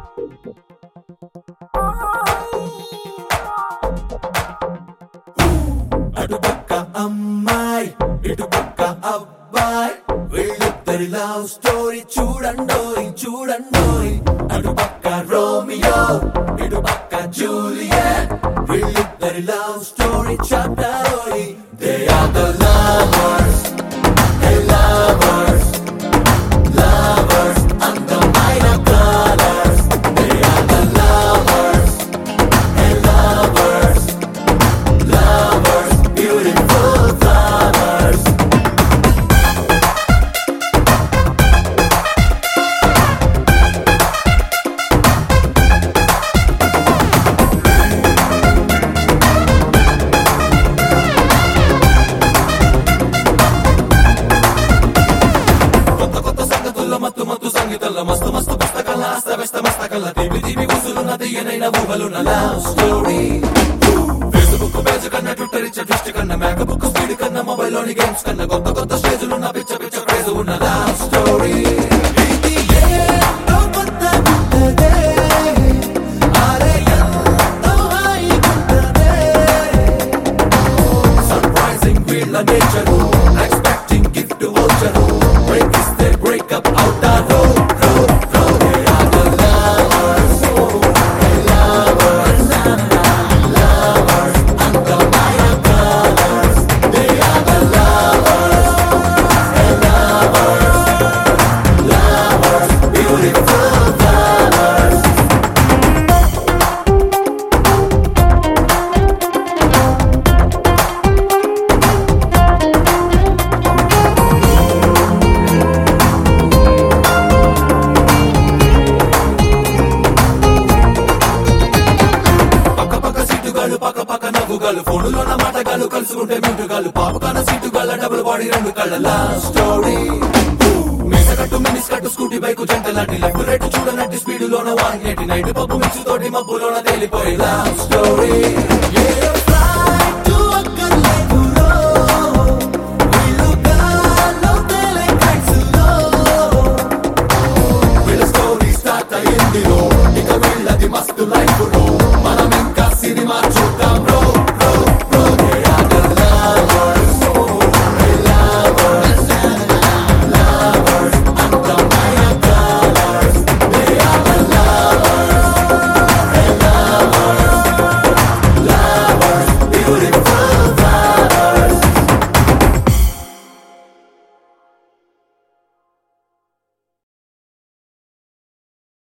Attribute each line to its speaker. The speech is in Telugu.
Speaker 1: అటుపక్క అమ్మాయి ఇటుపక్క అబ్బాయి వీళ్ళిద్దరి లవ్ స్టోరీ చూడండోయ్ చూడండోయ్ అటుపక్క రోమియో ఇటుపక్క జూలియట్ వీళ్ళిద్దరి లవ్ స్టోరీ చాప్టరోయ్ they are the lovers they lovers lovers అందమైన colours they are the lovers they lovers lovers, beautiful flowers. కొత్త కొత్త సంగతుల్లో మత్తు మత్తు సంగీతంలో మస్తు మస్తు పుస్తకాల అస్తవ్యస్త మస్తకల్ల తీపి తీపి గుసులున్న తీయనైన ఊహలున్న లవ్ స్టోరీ ఫేస్బుక్ పేజ్ కన్నా ట్విట్టర్ ఇచ్చే ట్విస్ట్ కన్నా మ్యాక్ బుక్ స్పీడ్ కన్నా మొబైల్ లోని గేమ్స్ కన్నా కొత్త కొత్త స్టేజ్లు ఉన్న పిచ్చ పిచ్చ క్రేజ్ ఉన్న లవ్ స్టోరీ ఇది ఏంటో కొత్తగుంటదే. అరే ఎంతో హాయిగుంటదే. Surprising వీళ్ళ nature expecting gift voucher break is their breakup out the road road road they are the lovers they lovers lovers అందమైన colors they are the lovers they lovers lovers beautiful flowers పక్క పక్క సీటుగాళ్ళు పక్క పక్క నవ్వుగాళ్ళు ఫోనులో నా మాటగాళ్ళు కలుసుకుంటే మింటుగాళ్ళు పాప కన్న సీటుగాళ్ళ డబుల్ బాడీ రెండు కళ్ళ లవ్ స్టోరీ మీస కట్టు మినిస్ కట్టు స్కూటీ బైక్ జంటలాంటి లడ్డు రేటు చూడనట్టి స్పీడ్ లోన వాంగేటి నైట్ పప్పు మిక్స్ తోటి మబ్బులోన తేలిపోయి లవ్ స్టోరీ